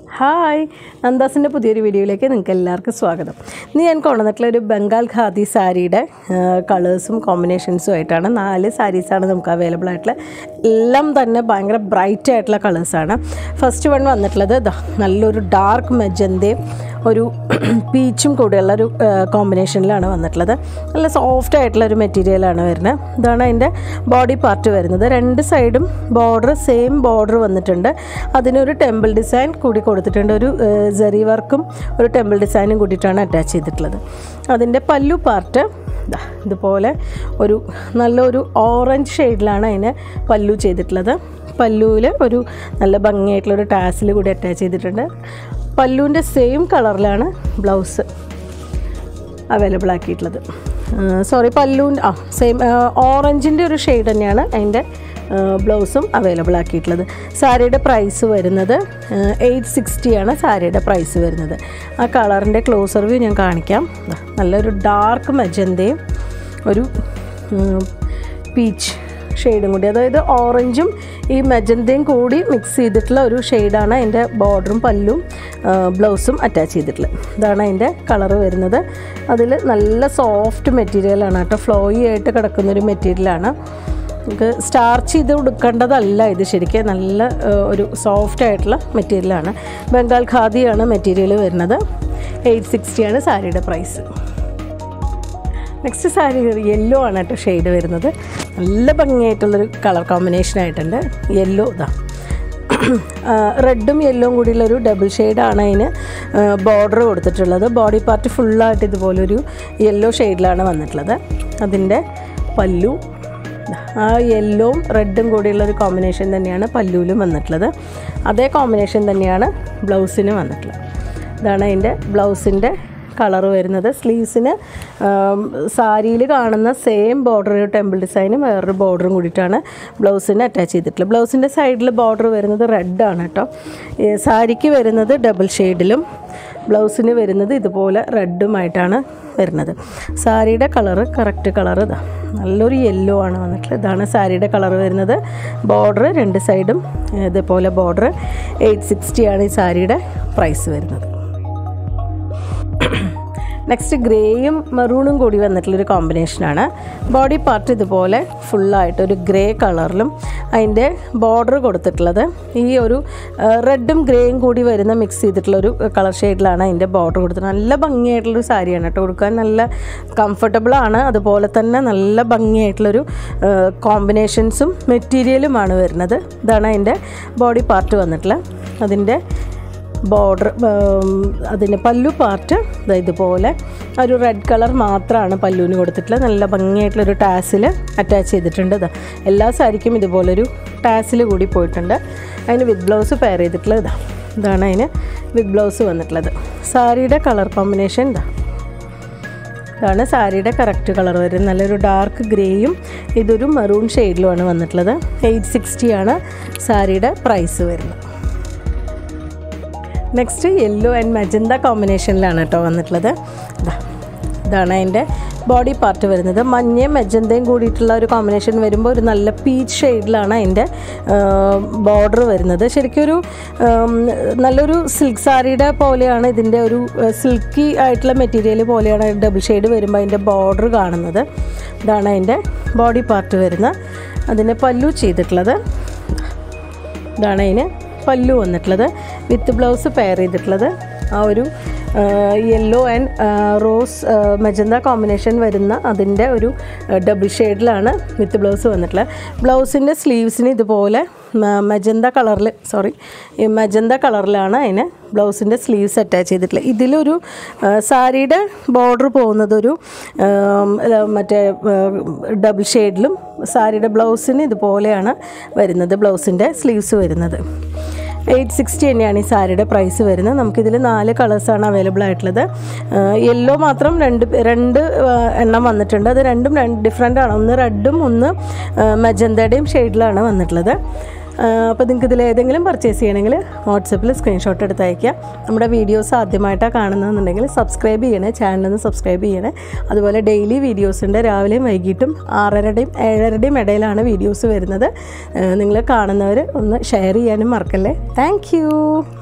hi നന്ദാസിൻ്റെ പുതിയൊരു വീഡിയോയിലേക്ക് നിങ്ങൾക്ക് എല്ലാവർക്കും സ്വാഗതം ഇന്ന് ഞാൻ കൊണ്ടുവന്നിട്ടുള്ള ഒരു ബംഗാൾ ഖാദി സാരിയുടെ കളേഴ്സും കോമ്പിനേഷൻസും ആയിട്ടാണ് നാല് സാരീസാണ് നമുക്ക് അവൈലബിൾ ആയിട്ടുള്ള എല്ലാം തന്നെ ഭയങ്കര ബ്രൈറ്റ് ആയിട്ടുള്ള കളേഴ്സാണ് ഫസ്റ്റ് വൺ വന്നിട്ടുള്ളത് ദാ നല്ലൊരു ഡാർക്ക് മെജന്തയും ഒരു പീച്ചും കൂടെയുള്ള ഒരു കോമ്പിനേഷനിലാണ് വന്നിട്ടുള്ളത് നല്ല സോഫ്റ്റ് ആയിട്ടുള്ള ഒരു മെറ്റീരിയലാണ് വരുന്നത് ഇതാണ് അതിൻ്റെ ബോഡി പാർട്ട് വരുന്നത് രണ്ട് സൈഡും ബോർഡർ സെയിം ബോർഡർ വന്നിട്ടുണ്ട് അതിനൊരു ടെമ്പിൾ ഡിസൈൻ കൂടി കൊടുത്തിട്ടുണ്ട് ഒരു ജെറി വർക്കും ഒരു ടെമ്പിൾ ഡിസൈനും കൂടിയിട്ടാണ് അറ്റാച്ച് ചെയ്തിട്ടുള്ളത് അതിൻ്റെ പല്ലു പാർട്ട് ദാ ഇതുപോലെ ഒരു നല്ലൊരു ഓറഞ്ച് ഷെയ്ഡിലാണ് അതിന് പല്ലു ചെയ്തിട്ടുള്ളത് പല്ലുവിൽ ഒരു നല്ല ഭംഗിയായിട്ടുള്ളൊരു ടാസിൽ കൂടി അറ്റാച്ച് ചെയ്തിട്ടുണ്ട് പല്ലുവിൻ്റെ സെയിം കളറിലാണ് ബ്ലൗസ് അവൈലബിൾ ആക്കിയിട്ടുള്ളത് സോറി പല്ലുവിൻ്റെ ആ സെയിം ഓറഞ്ചിൻ്റെ ഒരു ഷെയ്ഡ് തന്നെയാണ് അതിൻ്റെ ബ്ലൗസും അവൈലബിൾ ആക്കിയിട്ടുള്ളത് സാരിയുടെ പ്രൈസ് വരുന്നത് എയ്റ്റ് സിക്സ്റ്റിയാണ് സാരിയുടെ പ്രൈസ് വരുന്നത് ആ കളറിൻ്റെ ക്ലോസർ വ്യൂ ഞാൻ കാണിക്കാം ദാ, നല്ലൊരു ഡാർക്ക് മജന്തയും ഒരു പീച്ച് ഷെയ്ഡും കൂടി അതായത് ഓറഞ്ചും ഈ മെജന്തയും കൂടി മിക്സ് ചെയ്തിട്ടുള്ള ഒരു ഷെയ്ഡാണ് അതിൻ്റെ ബോർഡറും പല്ലും ബ്ലൗസും അറ്റാച്ച് ചെയ്തിട്ടുള്ളത് ഇതാണ് അതിൻ്റെ കളറ് വരുന്നത് അതിൽ നല്ല സോഫ്റ്റ് മെറ്റീരിയലാണ് കേട്ടോ ഫ്ലോയി ആയിട്ട് കിടക്കുന്നൊരു മെറ്റീരിയലാണ് നമുക്ക് സ്റ്റാർച്ച് ചെയ്ത് കൊടുക്കേണ്ടതല്ല ഇത് ശരിക്കും നല്ല ആ, ഒരു സോഫ്റ്റ് ആയിട്ടുള്ള മെറ്റീരിയലാണ് ബംഗാൾ ഖാദിയാണ് മെറ്റീരിയൽ വരുന്നത് എയ്റ്റ് സിക്സ്റ്റിയാണ് സാരിയുടെ പ്രൈസ് നെക്സ്റ്റ് സാരി യെല്ലോ ആണ് കേട്ടോ ഷെയ്ഡ് വരുന്നത് നല്ല ഭംഗിയായിട്ടുള്ളൊരു കളർ കോമ്പിനേഷൻ ആയിട്ടുണ്ട് യെല്ലോ ഇതാ റെഡും യെല്ലോയും കൂടിയുള്ളൊരു ഡബിൾ ഷെയ്ഡാണ് അതിന് ബോർഡർ കൊടുത്തിട്ടുള്ളത് ബോഡി പാർട്ട് ഫുള്ളായിട്ട് ഇതുപോലൊരു യെല്ലോ ഷെയ്ഡിലാണ് വന്നിട്ടുള്ളത് അതിൻ്റെ പല്ലു ആ യെല്ലോവും റെഡും കൂടിയുള്ളൊരു കോമ്പിനേഷൻ തന്നെയാണ് പല്ലുവിലും വന്നിട്ടുള്ളത് അതേ കോമ്പിനേഷൻ തന്നെയാണ് ബ്ലൗസിനും വന്നിട്ടുള്ളത് ഇതാണ് അതിൻ്റെ ബ്ലൗസിൻ്റെ കളർ വരുന്നത് സ്ലീവ്സിന് സാരിയിൽ കാണുന്ന സെയിം ബോർഡർ ഒരു ടെമ്പിൾ ഡിസൈനും വേറൊരു ബോർഡറും കൂടിയിട്ടാണ് ബ്ലൗസിന് അറ്റാച്ച് ചെയ്തിട്ടുള്ളത് ബ്ലൗസിൻ്റെ സൈഡിൽ ബോർഡർ വരുന്നത് റെഡാണ് കേട്ടോ ഈ സാരിക്ക് വരുന്നത് ഡബിൾ ഷെയ്ഡിലും ബ്ലൗസിന് വരുന്നത് ഇതുപോലെ റെഡുമായിട്ടാണ് വരുന്നത് സാരിയുടെ കളറ് കറക്റ്റ് കളർ ഇതാ നല്ലൊരു യെല്ലോ ആണ് വന്നിട്ടുള്ളത് ഇതാണ് സാരിയുടെ കളർ വരുന്നത് ബോർഡർ രണ്ട് സൈഡും ഇതുപോലെ ബോർഡർ എയ്റ്റ് സിക്സ്റ്റിയാണ് ഈ സാരിയുടെ പ്രൈസ് വരുന്നത് നെക്സ്റ്റ് ഗ്രേയും മെറൂണും കൂടി വന്നിട്ടുള്ളൊരു കോമ്പിനേഷനാണ് ബോഡി പാർട്ട് ഇതുപോലെ ഫുള്ളായിട്ട് ഒരു ഗ്രേ കളറിലും അതിൻ്റെ ബോർഡർ കൊടുത്തിട്ടുള്ളത് ഈ ഒരു റെഡും ഗ്രേയും കൂടി വരുന്ന മിക്സ് ചെയ്തിട്ടുള്ളൊരു കളർ ഷെയ്ഡിലാണ് അതിൻ്റെ ബോർഡർ കൊടുത്തിട്ടുള്ളത് നല്ല ഭംഗിയായിട്ടുള്ളൊരു സാരിയാണ് കേട്ടോ കൊടുക്കാൻ നല്ല കംഫർട്ടബിളാണ് അതുപോലെ തന്നെ നല്ല ഭംഗിയായിട്ടുള്ളൊരു കോമ്പിനേഷൻസും മെറ്റീരിയലുമാണ് വരുന്നത് ഇതാണ് അതിൻ്റെ ബോഡി പാർട്ട് വന്നിട്ടുള്ളത് അതിൻ്റെ ബോർഡർ അതിൻ്റെ പല്ലു പാർട്ട് ദാ ഇതുപോലെ ഒരു റെഡ് കളർ മാത്രമാണ് പല്ലുവിന് കൊടുത്തിട്ടുള്ളത് നല്ല ഭംഗിയായിട്ടുള്ളൊരു ടാസിൽ അറ്റാച്ച് ചെയ്തിട്ടുണ്ട് ഇതാ എല്ലാ സാരിക്കും ഇതുപോലൊരു ടാസിൽ കൂടി പോയിട്ടുണ്ട് അതിന് വിത്ത് ബ്ലൗസ് പെയർ ചെയ്തിട്ടുള്ളത് ഇതാ ഇതാണ് അതിന് വിത്ത് ബ്ലൗസ് വന്നിട്ടുള്ളത് സാരിയുടെ കളർ കോമ്പിനേഷൻ ഇതാ ഇതാണ് സാരിയുടെ കറക്റ്റ് കളർ വരുന്നത് നല്ലൊരു ഡാർക്ക് ഗ്രേയും ഇതൊരു മെറൂൺ ഷെയ്ഡിലുമാണ് വന്നിട്ടുള്ളത് എയ്റ്റ് സിക്സ്റ്റിയാണ് സാരിയുടെ പ്രൈസ് വരുന്നത് നെക്സ്റ്റ് യെല്ലോ ആൻഡ് മജന്ത കോമ്പിനേഷനിലാണ് കേട്ടോ വന്നിട്ടുള്ളത് ഇതാ ഇതാണ് അതിൻ്റെ ബോഡി പാർട്ട് വരുന്നത് മഞ്ഞയും മജന്തയും കൂടിയിട്ടുള്ള ഒരു കോമ്പിനേഷൻ വരുമ്പോൾ ഒരു നല്ല പീച്ച് ഷെയ്ഡിലാണ് അതിൻ്റെ ബോർഡർ വരുന്നത് ശരിക്കും ഒരു ഉം, നല്ലൊരു സിൽക്ക് സാരിയുടെ പോലെയാണ് ഇതിൻ്റെ ഒരു സിൽക്കി ആയിട്ടുള്ള മെറ്റീരിയൽ പോലെയാണ് ഡബിൾ ഷെയ്ഡ് വരുമ്പോൾ അതിൻ്റെ ബോർഡർ കാണുന്നത് ഇതാണ് അതിൻ്റെ ബോഡി പാർട്ട് വരുന്നത് അതിൻ്റെ പല്ലു ചെയ്തിട്ടുള്ളത് ഇതാണ് അതിന് പല്ലു വന്നിട്ടുള്ളത് വിത്ത് ബ്ലൗസ് പെയർ ചെയ്തിട്ടുള്ളത് ആ ഒരു yellow and rose magenta combination വരുന്ന അതിൻ്റെ ഒരു ഡബിൾ ഷെയ്ഡിലാണ് വിത്ത് ബ്ലൗസ് വന്നിട്ടുള്ളത് ബ്ലൗസിൻ്റെ സ്ലീവ്സിന് ഇതുപോലെ മജന്ത കളറിൽ സോറി ഈ മജന്ത കളറിലാണ് അതിന് ബ്ലൗസിൻ്റെ സ്ലീവ്സ് അറ്റാച്ച് ചെയ്തിട്ടുള്ളത് ഇതിലൊരു ആ, സാരിയുടെ ബോർഡർ പോകുന്നതൊരു ആം, അല്ല, മറ്റേ ഡബിൾ ഷെയ്ഡിലും സാരിയുടെ ബ്ലൗസിന് ഇതുപോലെയാണ് വരുന്നത് ബ്ലൗസിൻ്റെ സ്ലീവ്സ് വരുന്നത് എയ്റ്റ് സിക്സ്റ്റി തന്നെയാണ് ഈ സാരിയുടെ പ്രൈസ് വരുന്നത് നമുക്കിതിൽ നാല് കളേഴ്സാണ് അവൈലബിൾ ആയിട്ടുള്ളത് യെല്ലോ മാത്രം രണ്ട് രണ്ട് ആ, എണ്ണം വന്നിട്ടുണ്ട് അത് രണ്ടും രണ്ട് ഡിഫറെൻ്റ് ആണ് ഒന്ന് റെഡും ഒന്ന് മജന്തയുടെയും ഷെയ്ഡിലാണ് വന്നിട്ടുള്ളത് അപ്പോൾ നിങ്ങൾക്ക് ഇതിൽ ഏതെങ്കിലും പർച്ചേസ് ചെയ്യണമെങ്കിൽ വാട്സപ്പിൽ സ്ക്രീൻഷോട്ട് എടുത്ത് അയയ്ക്കുക നമ്മുടെ വീഡിയോസ് ആദ്യമായിട്ടാണ് കാണുന്നതെന്നുണ്ടെങ്കിൽ സബ്സ്ക്രൈബ് ചെയ്യണേ ചാനലൊന്ന് സബ്സ്ക്രൈബ് ചെയ്യണേ അതുപോലെ ഡെയിലി വീഡിയോസ് ഉണ്ട് രാവിലെയും വൈകിട്ടും ആറരയുടെയും ഏഴരയുടെയും ഇടയിലാണ് വീഡിയോസ് വരുന്നത് നിങ്ങൾ കാണുന്നവർ ഒന്ന് ഷെയർ ചെയ്യാനും മറക്കല്ലേ താങ്ക്